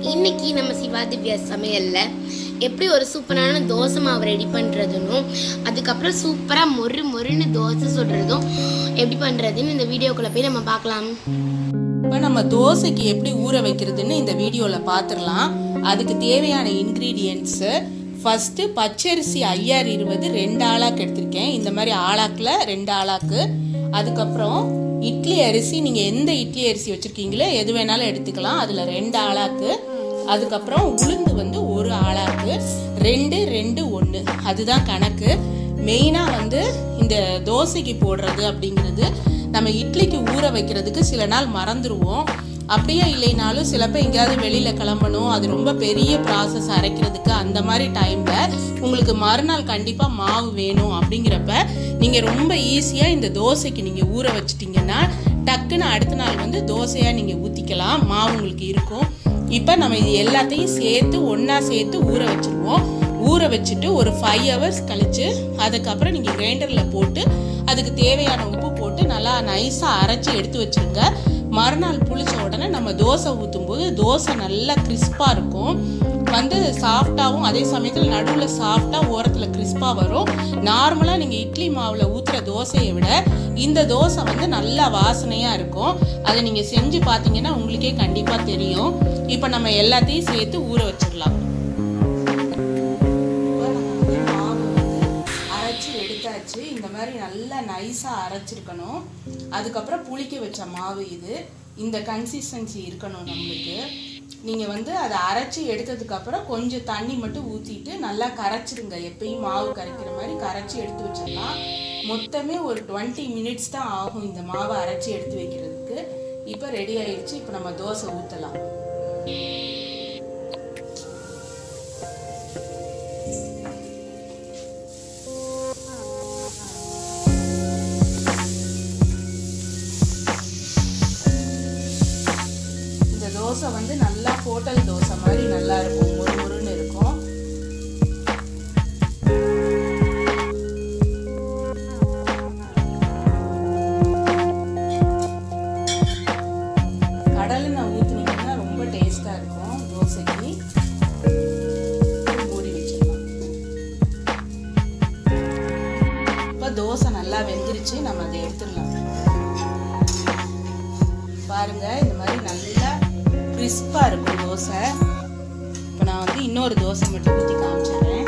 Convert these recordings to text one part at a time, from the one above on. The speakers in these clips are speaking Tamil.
இன்னைக்கு நம்ம சிவா திவ்யா சமையல்ல எப்படி ஒரு சூப்பரான தோசை மாவு ரெடி பண்ணுறதுனும் அதுக்கப்புறம் சூப்பராக மொறு மொறுன்னு தோசை சுடுறதும் எப்படி பண்ணுறதுன்னு இந்த வீடியோக்குள்ளே போய் நம்ம பார்க்கலாம் இப்போ நம்ம தோசைக்கு எப்படி ஊற வைக்கிறதுன்னு இந்த வீடியோவில் பார்த்துடலாம் அதுக்கு தேவையான இன்க்ரீடியன்ட்ஸு ஃபஸ்ட்டு பச்சரிசி ஐஆர் இருபது ரெண்டு ஆளாக்கு எடுத்திருக்கேன் இந்த மாதிரி ஆளாக்கில் ரெண்டு ஆளாக்கு அதுக்கப்புறம் இட்லி அரிசி நீங்கள் எந்த இட்லி அரிசி வச்சுருக்கீங்களோ எது வேணாலும் எடுத்துக்கலாம் அதில் ரெண்டு ஆளாக்கு அதுக்கப்புறம் உளுந்து வந்து ஒரு ஆளாக்கு ரெண்டு ரெண்டு ஒன்று அதுதான் கணக்கு மெயினாக வந்து இந்த தோசைக்கு போடுறது அப்படிங்கிறது நம்ம இட்லிக்கு ஊற வைக்கிறதுக்கு சில நாள் மறந்துடுவோம் அப்படியே இல்லைனாலும் சிலப்போ எங்கேயாவது வெளியில் கிளம்பணும் அது ரொம்ப பெரிய ப்ராசஸ் அரைக்கிறதுக்கு அந்த மாதிரி டைமில் உங்களுக்கு மறுநாள் கண்டிப்பாக மாவு வேணும் அப்படிங்கிறப்ப நீங்கள் ரொம்ப ஈஸியாக இந்த தோசைக்கு நீங்கள் ஊற வச்சிட்டிங்கன்னா டக்குன்னு அடுத்த நாள் வந்து தோசையாக நீங்கள் ஊற்றிக்கலாம் மாவு உங்களுக்கு இருக்கும் இப்போ நம்ம இது எல்லாத்தையும் சேர்த்து ஒன்றா சேர்த்து ஊற வச்சுருவோம் ஊற வச்சுட்டு ஒரு ஃபைவ் ஹவர்ஸ் கழித்து அதுக்கப்புறம் நீங்கள் கிரைண்டரில் போட்டு அதுக்கு தேவையான உப்பு போட்டு நல்லா நைஸாக அரைச்சி எடுத்து வச்சுருங்க மறுநாள் புளிச்ச உடனே நம்ம தோசை ஊற்றும் போது தோசை நல்லா கிறிஸ்பாக இருக்கும் வந்து சாஃப்டாகவும் அதே சமயத்தில் நடுவில் சாஃப்டாக ஓரத்தில் கிறிஸ்பாக வரும் நார்மலாக நீங்கள் இட்லி மாவில் ஊற்றுற தோசையை விட இந்த தோசை வந்து நல்லா வாசனையாக இருக்கும் அதை நீங்கள் செஞ்சு பார்த்தீங்கன்னா உங்களுக்கே கண்டிப்பாக தெரியும் இப்போ நம்ம எல்லாத்தையும் சேர்த்து ஊற வச்சிடலாம் மாவு வந்து அரைச்சி எடுத்தாச்சு இந்த மாதிரி நல்லா நைஸாக அரைச்சிருக்கணும் அதுக்கப்புறம் புளிக்க வச்ச மாவு இது இந்த கன்சிஸ்டன்சி இருக்கணும் நம்மளுக்கு நீங்கள் வந்து அதை அரைச்சி எடுத்ததுக்கப்புறம் கொஞ்சம் தண்ணி மட்டும் ஊற்றிட்டு நல்லா கரைச்சிடுங்க எப்பயும் மாவு கரைக்கிற மாதிரி கரைச்சி எடுத்து வச்சிடலாம் மொத்தமே ஒரு டுவெண்ட்டி மினிட்ஸ் தான் ஆகும் இந்த மாவை அரைச்சி எடுத்து வைக்கிறதுக்கு இப்போ ரெடி ஆயிடுச்சு இப்போ நம்ம தோசை ஊற்றலாம் இந்த தோசை வந்து நல்லா ஹோட்டல் தோசை மாதிரி நல்லா இருக்கும் மொறு மொறுன்னு இருக்கும் கடலெண்ணெய் ஊற்றுனீங்கன்னா ரொம்ப டேஸ்டாக இருக்கும் தோசைக்கு மூடி வச்சிடலாம் இப்போ தோசை நல்லா வெந்துருச்சு நம்ம அதை எடுத்துடலாம் பாருங்க இந்த மாதிரி நல்லா கிறிஸ்பாக இருக்கும் தோசை இப்போ நான் வந்து இன்னொரு தோசை மட்டும் ஊற்றி காமிச்சிடுறேன்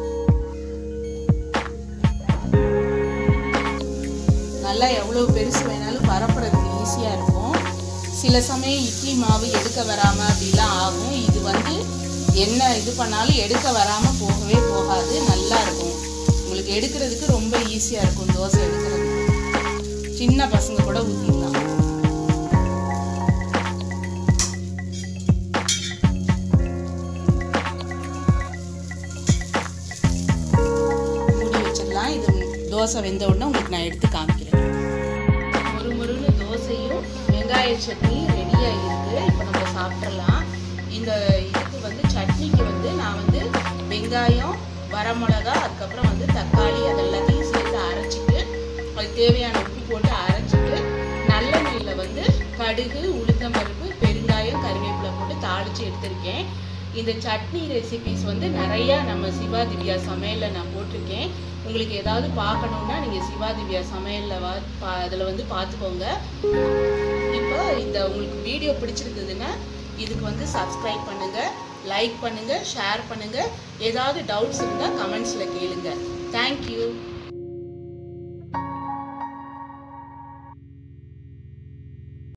நல்லா எவ்வளோ பெருசு வேணாலும் பரப்புறதுக்கு ஈஸியாக இருக்கும் சில சமயம் இட்லி மாவு எடுக்க வராமல் அப்படிலாம் ஆகும் இது வந்து என்ன இது பண்ணாலும் எடுக்க வராமல் போகவே போகாது நல்லா இருக்கும் உங்களுக்கு எடுக்கிறதுக்கு ரொம்ப ஈஸியாக இருக்கும் தோசை எடுக்கிறதுக்கு சின்ன பசங்க கூட ஊற்றிடலாம் மூடி வச்சிடலாம் இது தோசை வெந்த உடனே உங்களுக்கு நான் எடுத்து காமிக்கிறேன் ஒரு முருன்னு தோசையும் வெங்காய சட்னி ரெடியாக இருக்குது இப்போ நம்ம சாப்பிட்றலாம் இந்த இதுக்கு வந்து சட்னிக்கு வந்து நான் வந்து வெங்காயம் வரமிளகா அதுக்கப்புறம் வந்து தக்காளி அதெல்லாத்தையும் சேர்த்து அரைச்சிட்டு அதுக்கு தேவையான உப்பு போட்டு அரைச்சிட்டு நல்லெண்ணெயில் வந்து கடுகு உளுத்தம்பருப்பு பெருங்காயம் கருவேப்பிலை போட்டு தாளித்து எடுத்திருக்கேன் இந்த சட்னி ரெசிபிஸ் வந்து நிறையா நம்ம சிவா திவ்யா சமையலில் நான் போட்டிருக்கேன் உங்களுக்கு ஏதாவது பார்க்கணுன்னா நீங்கள் சிவா திவ்யா சமையலில் வா பா அதில் வந்து பார்த்துக்கோங்க இப்போ இந்த உங்களுக்கு வீடியோ பிடிச்சிருந்ததுன்னா இதுக்கு வந்து சப்ஸ்கிரைப் பண்ணுங்கள் லைக் பண்ணுங்கள் ஷேர் பண்ணுங்கள் ஏதாவது டவுட்ஸ் இருந்தால் கமெண்ட்ஸில் கேளுங்க தேங்க்யூ